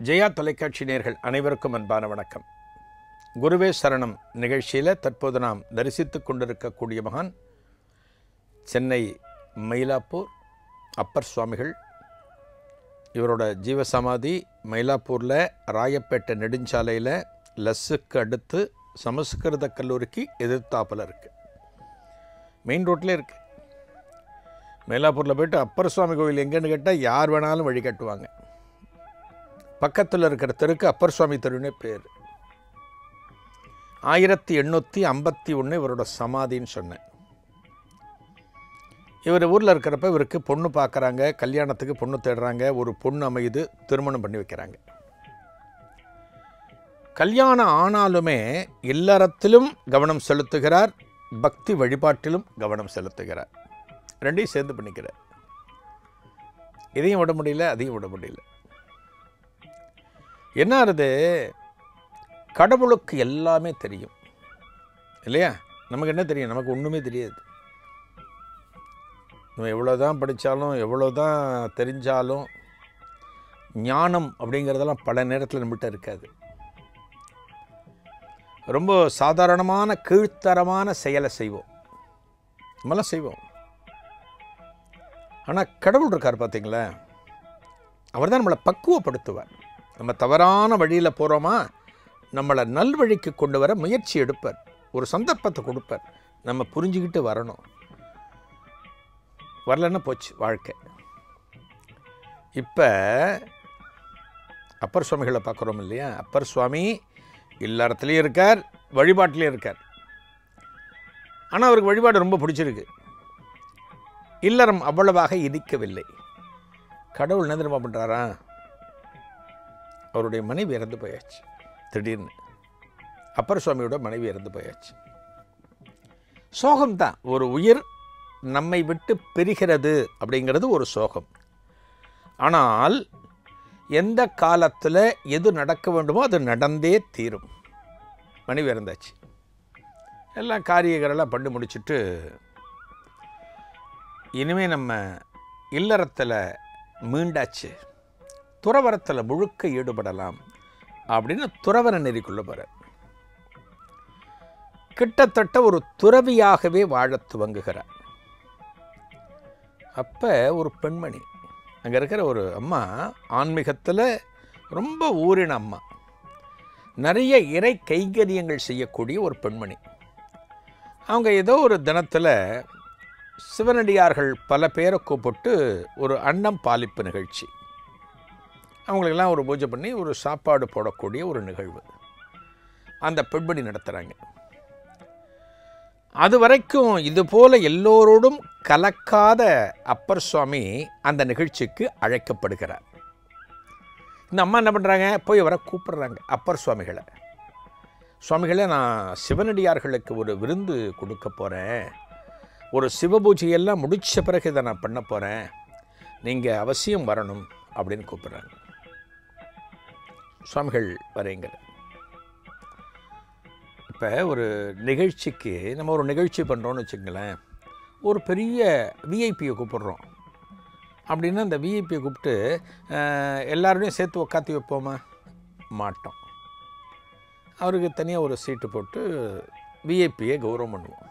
ஜெயா தொலைக்காட்சி நேயர்கள் அனைவருக்கும் அன்பான வணக்கம் குருவே சரணம் நிகழ்ச்சியில் தற்போது நாம் தரிசித்துக் கொண்டிருக்கக்கூடிய மகான் சென்னை மயிலாப்பூர் அப்பர் சுவாமிகள் இவரோட ஜீவசமாதி மயிலாப்பூரில் ராயப்பேட்டை நெடுஞ்சாலையில் லஸ்ஸுக்கு அடுத்து சமஸ்கிருத கல்லூரிக்கு எதிர்த்தாப்பில் இருக்குது மெயின் ரோட்டில் இருக்குது மயிலாப்பூரில் போயிட்டு அப்பர் சுவாமி கோவில் எங்கேன்னு கேட்டால் யார் வேணாலும் வழி காட்டுவாங்க பக்கத்தில் இருக்கிற தெருக்கு அப்பர் சுவாமி தெருன்னே பேர் ஆயிரத்தி எண்ணூற்றி ஐம்பத்தி ஒன்று இவரோட சமாதின்னு சொன்னேன் இவர் ஊரில் இருக்கிறப்ப இவருக்கு பொண்ணு பார்க்குறாங்க கல்யாணத்துக்கு பொண்ணு தேடுறாங்க ஒரு பொண்ணு அமையுது திருமணம் பண்ணி வைக்கிறாங்க கல்யாணம் ஆனாலுமே இல்லறத்திலும் கவனம் செலுத்துகிறார் பக்தி வழிபாட்டிலும் கவனம் செலுத்துகிறார் ரெண்டையும் சேர்ந்து பண்ணிக்கிறார் இதையும் விட முடியல அதையும் விட முடியல என்ன ஆறுது கடவுளுக்கு எல்லாமே தெரியும் இல்லையா நமக்கு என்ன தெரியும் நமக்கு ஒன்றுமே தெரியாது நம்ம எவ்வளோ தான் படித்தாலும் எவ்வளோ தான் தெரிஞ்சாலும் ஞானம் அப்படிங்கிறதெல்லாம் பல நேரத்தில் நம்மகிட்ட இருக்காது ரொம்ப சாதாரணமான கீழ்த்தரமான செயலை செய்வோம் நம்மளாம் செய்வோம் ஆனால் கடவுள் இருக்கார் பார்த்தீங்களா அவர் தான் நம்மளை பக்குவப்படுத்துவார் நம்ம தவறான வழியில் போகிறோமா நம்மளை நல்வழிக்கு கொண்டு வர முயற்சி எடுப்பார் ஒரு சந்தர்ப்பத்தை கொடுப்பார் நம்ம புரிஞ்சுக்கிட்டு வரணும் வரலன்னா போச்சு வாழ்க்கை இப்போ அப்பர் சுவாமிகளை பார்க்குறோம் இல்லையா அப்பர் சுவாமி இல்லறத்துலேயும் இருக்கார் வழிபாட்டிலையும் இருக்கார் ஆனால் அவருக்கு வழிபாடு ரொம்ப பிடிச்சிருக்கு இல்லறம் அவ்வளவாக இனிக்கவில்லை கடவுள் என்ன தெரியுமா பண்ணுறாரா அவருடைய மனைவி இறந்து போயாச்சு திடீர்னு அப்பர் சுவாமியோட மனைவி இறந்து போயாச்சு சோகம்தான் ஒரு உயிர் நம்மை விட்டு பிரிகிறது அப்படிங்கிறது ஒரு சோகம் ஆனால் எந்த காலத்தில் எது நடக்க வேண்டுமோ அது நடந்தே தீரும் மனைவி இறந்தாச்சு எல்லாம் காரியங்களெல்லாம் பண்ணி முடிச்சுட்டு இனிமேல் நம்ம இல்லறத்தில் மீண்டாச்சு துறவரத்தில் முழுக்க ஈடுபடலாம் அப்படின்னு துறவர நெறிக்குள்ள போகிறார் கிட்டத்தட்ட ஒரு துறவியாகவே வாழத் துவங்குகிறார் அப்போ ஒரு பெண்மணி அங்கே இருக்கிற ஒரு அம்மா ஆன்மீகத்தில் ரொம்ப ஊறின அம்மா நிறைய இறை கைங்கரியங்கள் செய்யக்கூடிய ஒரு பெண்மணி அவங்க ஏதோ ஒரு தினத்தில் சிவனடியார்கள் பல பேரை கூப்பிட்டு ஒரு அன்னம் பாலிப்பு நிகழ்ச்சி அவங்களுக்கெல்லாம் ஒரு பூஜை பண்ணி ஒரு சாப்பாடு போடக்கூடிய ஒரு நிகழ்வு அந்த பெண்மணி நடத்துகிறாங்க அது வரைக்கும் இது போல எல்லோரோடும் கலக்காத அப்பர் சுவாமி அந்த நிகழ்ச்சிக்கு அழைக்கப்படுகிறார் இந்த அம்மா என்ன பண்ணுறாங்க போய் அவரை கூப்பிடுறாங்க அப்பர் சுவாமிகளை சுவாமிகளை நான் சிவனடியார்களுக்கு ஒரு விருந்து கொடுக்க போகிறேன் ஒரு சிவபூஜையெல்லாம் முடித்த பிறகு இதை நான் பண்ண போகிறேன் நீங்கள் அவசியம் வரணும் அப்படின்னு கூப்பிட்றாங்க சுவாமிகள் வரேங்கிற இப்போ ஒரு நிகழ்ச்சிக்கு நம்ம ஒரு நிகழ்ச்சி பண்ணுறோன்னு வச்சுங்களேன் ஒரு பெரிய விஐபியை கூப்பிடுறோம் அப்படின்னா அந்த விஐபியை கூப்பிட்டு அஹ், எல்லாரோடையும் சேர்த்து உக்காத்தி வைப்போமா மாட்டோம் அவருக்கு தனியாக ஒரு சீட்டு போட்டு விஐபியை கௌரவம் பண்ணுவோம்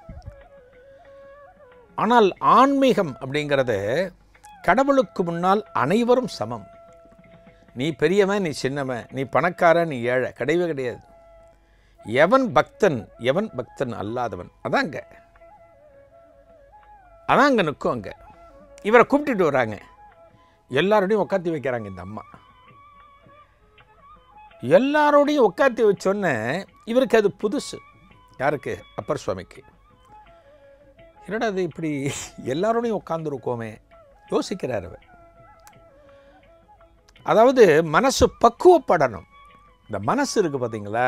ஆனால் ஆன்மீகம் அப்படிங்கிறது கடவுளுக்கு முன்னால் அனைவரும் சமம் நீ பெரியவன் நீ சின்னவன் நீ பணக்காரன் நீ ஏழை கிடையவே கிடையாது எவன் பக்தன் எவன் பக்தன் அல்லாதவன் அதாங்க அதான் அங்கே நிற்கும் அங்கே இவரை கூப்பிட்டுட்டு வராங்க எல்லாரோடையும் உட்காத்தி வைக்கிறாங்க இந்த அம்மா எல்லாரோடையும் உட்காத்தி வச்சோன்னே இவருக்கு அது புதுசு யாருக்கு அப்பர் சுவாமிக்கு என்னடா அது இப்படி எல்லாரோடையும் உட்காந்துருக்கோமே யோசிக்கிறார் அவர் அதாவது மனசு பக்குவப்படணும் இந்த மனசு இருக்குது பார்த்தீங்களா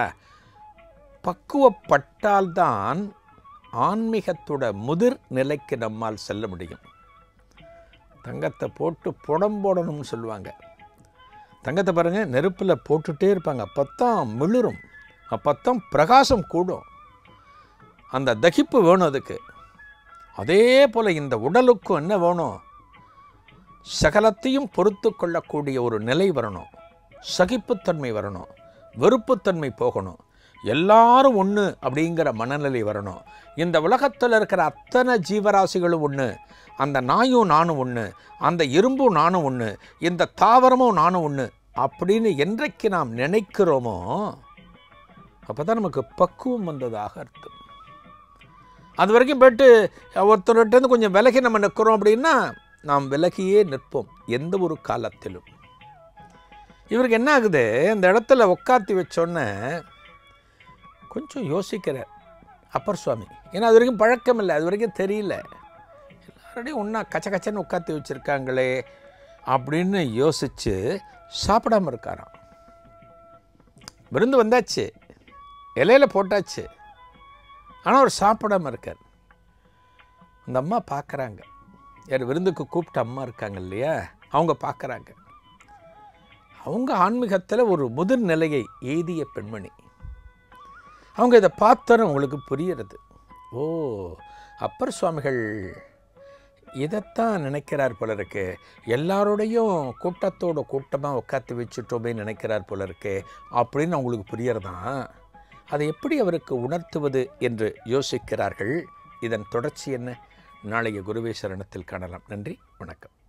பக்குவப்பட்டால்தான் ஆன்மீகத்தோட முதிர் நிலைக்கு நம்மால் செல்ல முடியும் தங்கத்தை போட்டு புடம் போடணும்னு சொல்லுவாங்க தங்கத்தை பாருங்கள் நெருப்பில் போட்டுட்டே இருப்பாங்க அப்போத்தான் மிளிரும் அப்போத்தான் பிரகாசம் கூடும் அந்த தகிப்பு வேணும் அதுக்கு அதே போல் இந்த உடலுக்கும் என்ன வேணும் சகலத்தையும் பொறுத்து கொள்ளக்கூடிய ஒரு நிலை வரணும் சகிப்புத்தன்மை வரணும் வெறுப்புத்தன்மை போகணும் எல்லாரும் ஒன்று அப்படிங்கிற மனநிலை வரணும் இந்த உலகத்தில் இருக்கிற அத்தனை ஜீவராசிகளும் ஒன்று அந்த நாயும் நானும் ஒன்று அந்த எறும்பும் நானும் ஒன்று இந்த தாவரமும் நானும் ஒன்று அப்படின்னு என்றைக்கு நாம் நினைக்கிறோமோ அப்போ தான் நமக்கு பக்குவம் வந்ததாக அர்த்தம் அது வரைக்கும் போயிட்டு ஒருத்தர்கிட்டருந்து கொஞ்சம் விலகி நம்ம நிற்கிறோம் அப்படின்னா நாம் விலகியே நிற்போம் எந்த ஒரு காலத்திலும் இவருக்கு என்ன ஆகுது இந்த இடத்துல உட்காத்தி வச்சோன்னே கொஞ்சம் யோசிக்கிறார் அப்பர் சுவாமி ஏன்னா அது வரைக்கும் பழக்கம் இல்லை அது வரைக்கும் தெரியல எல்லாரோடையும் ஒன்றா கச்ச கச்சன்னு உட்காத்தி வச்சுருக்காங்களே அப்படின்னு யோசித்து சாப்பிடாம இருக்காராம் விருந்து வந்தாச்சு இலையில போட்டாச்சு ஆனால் அவர் சாப்பிடாம இருக்கார் அந்த அம்மா பார்க்குறாங்க யார் விருந்துக்கு கூப்பிட்ட அம்மா இருக்காங்க இல்லையா அவங்க பார்க்குறாங்க அவங்க ஆன்மீகத்தில் ஒரு முதிர் நிலையை எய்திய பெண்மணி அவங்க இதை பார்த்தோன்னு அவங்களுக்கு புரிகிறது ஓ அப்பர் சுவாமிகள் இதைத்தான் நினைக்கிறார் போல இருக்கு எல்லாரோடையும் கூட்டத்தோட கூட்டமாக உட்காந்து வச்சுட்டோமே நினைக்கிறார் போல இருக்கு அப்படின்னு அவங்களுக்கு புரியறதான் அதை எப்படி அவருக்கு உணர்த்துவது என்று யோசிக்கிறார்கள் இதன் தொடர்ச்சி என்ன நாளைய குருவே சரணத்தில் காணலாம் நன்றி வணக்கம்